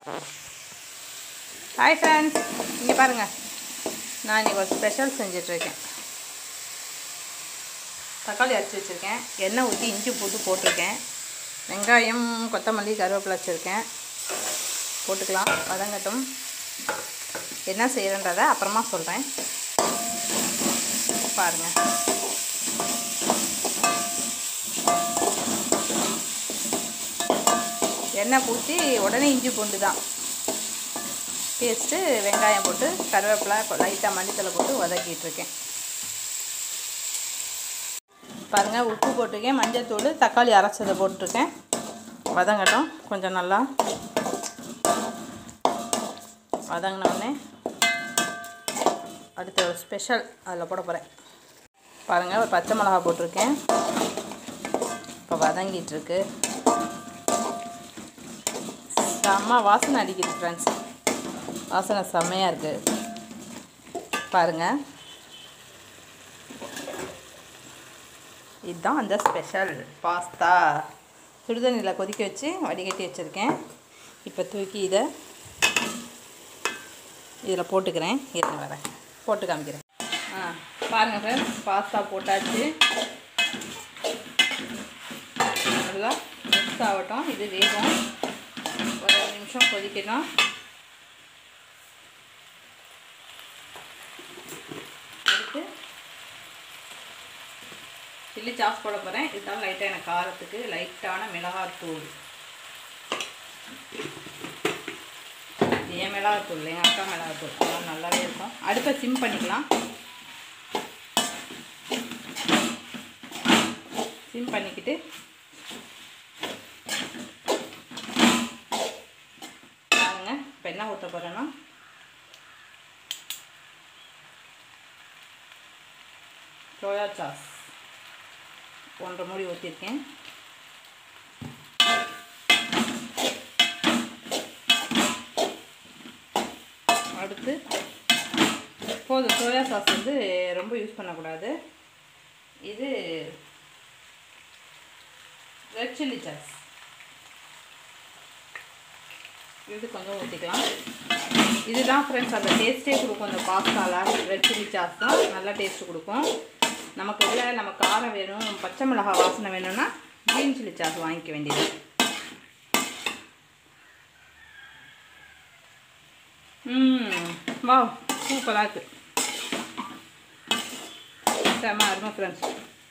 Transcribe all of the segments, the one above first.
hi friends இங்கே பாருங்கள் நான் இன்றைக்கி ஒரு ஸ்பெஷல் செஞ்சிட்ருக்கேன் தக்காளி அரைச்சி வச்சுருக்கேன் எண்ணெய் ஊற்றி இஞ்சி பூண்டு போட்டிருக்கேன் வெங்காயம் கொத்தமல்லி கருவேப்பிலை வச்சுருக்கேன் போட்டுக்கலாம் வதங்கட்டும் என்ன செய்கிறன்றதை அப்புறமா சொல்கிறேன் பாருங்கள் எண்ணெய் ஊற்றி உடனே இஞ்சி பூண்டு தான் பேஸ்ட்டு வெங்காயம் போட்டு கருவேப்பிலை லைட்டாக மல்லித்தலை போட்டு வதக்கிட்டு இருக்கேன் பாருங்கள் உப்பு போட்டிருக்கேன் மஞ்சள்தூள் தக்காளி அரைச்சதை போட்டிருக்கேன் வதங்கட்டும் கொஞ்சம் நல்லா வதங்கினோடனே அடுத்த ஒரு ஸ்பெஷல் அதில் போட போகிறேன் பாருங்கள் ஒரு பச்சை மிளகா போட்டிருக்கேன் இப்போ வதங்கிட்டுருக்கு செம்ம வாசனை அடிக்குது ஃப்ரெண்ட்ஸ் வாசனை செம்மையாக இருக்குது பாருங்கள் இதுதான் அந்த ஸ்பெஷல் பாஸ்தா சுடுதண்ணியில் கொதிக்க வச்சு வடிகட்டி வச்சுருக்கேன் இப்போ தூக்கி இதை இதில் போட்டுக்கிறேன் இருங்க வரேன் போட்டு காமிக்கிறேன் ஆ பாருங்கள் ஃப்ரெண்ட்ஸ் பாஸ்தா போட்டாச்சு நல்லா மிக்ஸ் ஆகட்டும் இது வேகும் ஒரு ரெண்டு நிமிஷம் கொதிக்கணும் அடுத்து சில்லி சாஸ் போட போகிறேன் இதுதான் லைட்டாக எனக்கு காரத்துக்கு லைட்டான மிளகாத்தூள் இது என் மிளகாத்தூள் இல்லை எங்கள் அக்கா மிளகாத்தூள் அதெல்லாம் நல்லாவே இருக்கும் அடுப்பை சிம் பண்ணிக்கலாம் சிம் பண்ணிக்கிட்டு பாருங்க இப்போ என்ன ஊற்ற போகிறேன்னா சோயா சாஸ் ஒன்றரை மூடி ஊற்றிருக்கேன் அடுத்து போதும் சோயா சாஸ் வந்து ரொம்ப யூஸ் பண்ணக்கூடாது இது ரெட் சில்லி சாஸ் இது கொஞ்சம் ஊற்றிக்கலாம் இதுதான் ஃப்ரெண்ட்ஸ் அந்த டேஸ்ட்டே கொடுக்கும் அந்த பாஸ்தாவில் ரெட் சில்லி சாஸ் தான் நல்லா டேஸ்ட்டு கொடுக்கும் நமக்கு இல்லை நம்ம காரம் வேணும் பச்சை மிளகாய் வாசனை வேணும்னா க்ரீன் சில்லி சாஸ் வாங்கிக்க வேண்டியது ம் வா சூப்பராக இருக்குது செம்ம அருமை ஃப்ரெண்ட்ஸ்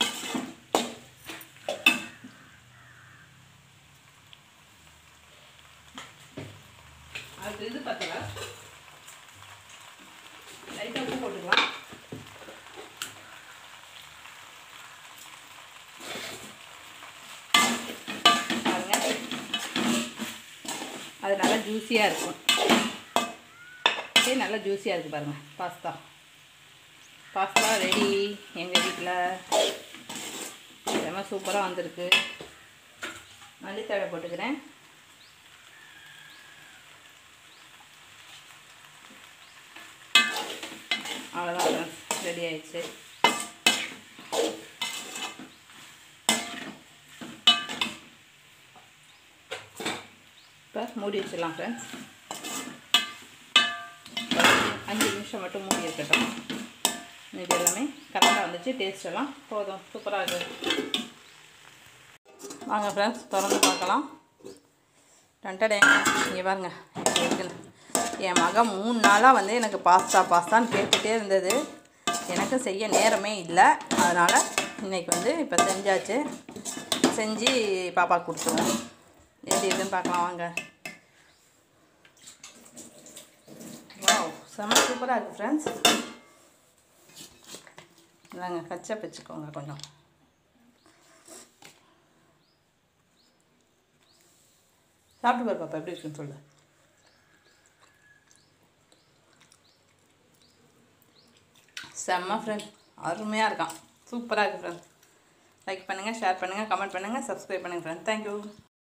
அது இது பார்த்தீங்களா லைட்டாக உப்பு போட்டுக்கலாம் பாருங்க அது நல்லா ஜூஸியாக இருக்கும் ஓகே நல்லா ஜூஸியாக இருக்குது பாருங்கள் பாஸ்தா பாஸ்தா ரெடி எங்கள் வீட்டில் செம்ம சூப்பராக வந்திருக்கு மல்லித்தழை போட்டுக்கிறேன் அவ்வளோதான் ரெடி ஆயிடுச்சு இப்போ மூடி வச்சிடலாம் ஃப்ரெண்ட்ஸ் அஞ்சு நிமிஷம் மட்டும் மூடி இருக்கட்டும் இது எல்லாமே கரெக்டாக வந்துச்சு டேஸ்ட் எல்லாம் போதும் சூப்பராக இருக்குது வாங்க ஃப்ரெண்ட்ஸ் திறந்து பார்க்கலாம் டண்டடே இங்கே பாருங்க எப்படி இருக்குன்னு என் மகன் மூணு நாளாக வந்து எனக்கு பாஸ்தா பாஸ்தான்னு கேட்டுகிட்டே இருந்தது எனக்கு செய்ய நேரமே இல்லை அதனால் இன்றைக்கி வந்து இப்போ செஞ்சாச்சு செஞ்சு பாப்பா கொடுத்துருவோம் எப்படி இருக்குன்னு பார்க்கலாம் வாங்க வாவ் செம்ம சூப்பராக இருக்குது ஃப்ரெண்ட்ஸ் இந்தாங்க கச்சா வச்சுக்கோங்க கொஞ்சம் சாப்பிட்டு பாரு பாப்பா எப்படி இருக்குன்னு சொல்லு செம்ம ஃப்ரெண்ட் அருமையாக இருக்கான் சூப்பராக இருக்குது ஃப்ரெண்ட் லைக் பண்ணுங்கள் ஷேர் பண்ணுங்கள் கமெண்ட் பண்ணுங்கள் சப்ஸ்கிரைப் பண்ணுங்கள் ஃப்ரெண்ட் தேங்க்யூ